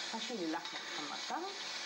هشيل اللحمه اللي حمرتها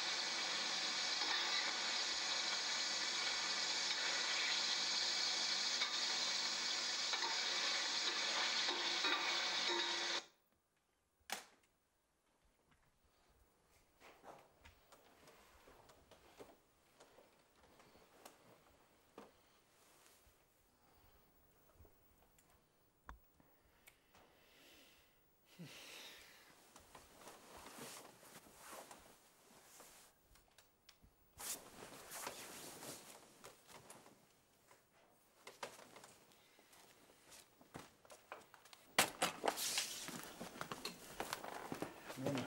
نونا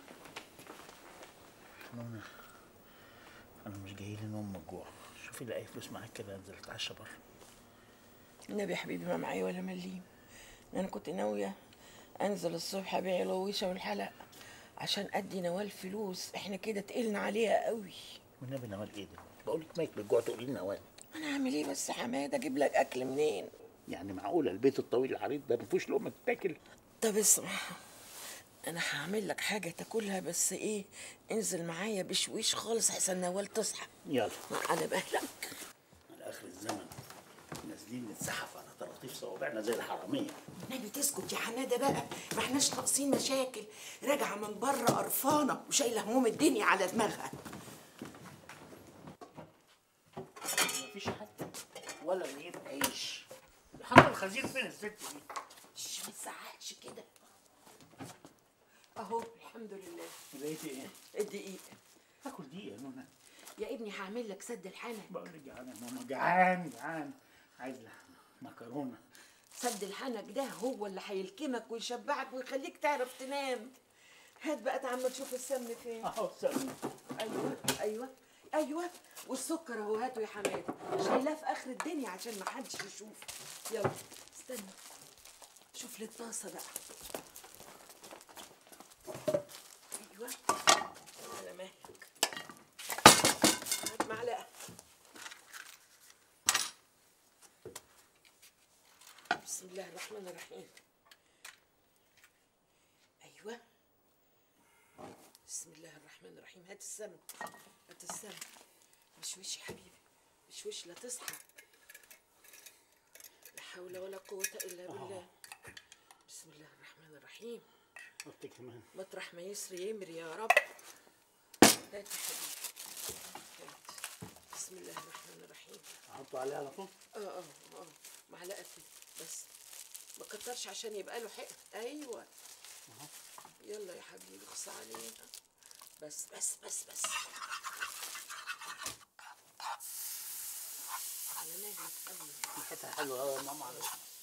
نونا انا مش جاي لي نوم من الجوع شوفي لي اي فلوس معاك كده انزل اتعشى بره النبي يا حبيبي ما معايا ولا مليم انا كنت ناويه انزل الصبح ابيع الغويشه والحلق عشان ادي نوال فلوس احنا كده تقلنا عليها قوي والنبي نوال ايه ده بقول لك ميت بالجوع تقولي لي نوال انا اعمل ايه بس يا حماده اجيب لك اكل منين يعني معقوله البيت الطويل العريض ده ما فيهوش لقمه تتاكل طب اسمع انا هعمل لك حاجه تاكلها بس ايه انزل معايا بشويش خالص عشان نوال تصحى يلا على مهلك على اخر الزمن نازلين نتزحف على طراطيف صوابعنا زي الحراميه النبي تسكت يا حماده بقى ما احناش ناقصين مشاكل راجعه من بره قرفانه وشايله هموم الدنيا على دماغها مفيش حد ولا رغيف عيش حتى الخزين فين الست دي شش ما تزعقش كده اهو الحمد لله لقيتي ايه الدقيق اكل دي يا نونا يا ابني هعمل لك سد الحنك بقول لك جعان يا ماما جعان جعان عايز مكرونه سد الحنك ده هو اللي هيلكمك ويشبعك ويخليك تعرف تنام هات بقى تعال تشوف السمن فين اهو سلمي ايوه ايوه ايوه والسكر اهو هاته يا حماده شايلاه في اخر الدنيا عشان ما حدش يشوف يلا استنى شوف لي الطاسه بقى ايوه على مهلك هات معلقه بسم الله الرحمن الرحيم ايوه بسم الله الرحمن الرحيم هات السمن هات السمن مشوش يا حبيبي مشوش لا تصحى لا حول ولا قوة إلا بالله بسم الله الرحمن الرحيم قلت كمان مطرح ما يسري يمري يا رب هات يا حبيبي هات بسم الله الرحمن الرحيم احطه عليه على طول اه اه اه معلقة كده بس ما كترش عشان يبقى له حق ايوه يلا يا حبيبي اخص عليها بس بس بس بس على مهلك قوي ريحتها حلوه قوي يا ماما على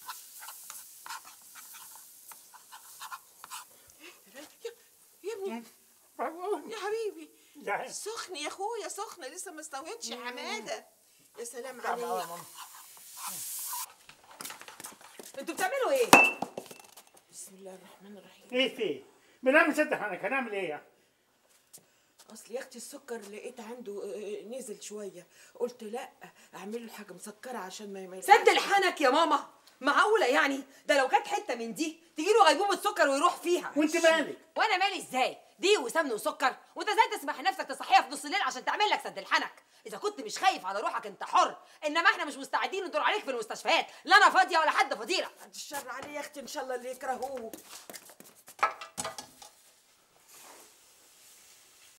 يا- يا ابني يا حبيبي سخن يا اخويا سخن لسه ما استويتش يا حماده يا سلام طعم قوي يا عليك ماما انتوا بتعملوا ايه؟ بسم الله الرحمن الرحيم ايه في بنعمل مسدح عنك هنعمل ايه يعني اصل يا اختي السكر لقيت عنده آه، نزل شويه قلت لا اعمل له حاجه مسكره عشان ما ما سد الحنك يا ماما معقولة يعني ده لو كانت حتة من دي تجيله غيبوبة سكر ويروح فيها وانت مالك وانا مالي ازاي دي وسمن وسكر وانت ازاي تسمح لنفسك تصحيها في نص الليل عشان تعمل لك سد الحنك اذا كنت مش خايف على روحك انت حر انما احنا مش مستعدين ندور عليك في المستشفيات لا انا فاضيه ولا حد فضيله بعد الشر عليه يا اختي ان شاء الله اللي يكرهوه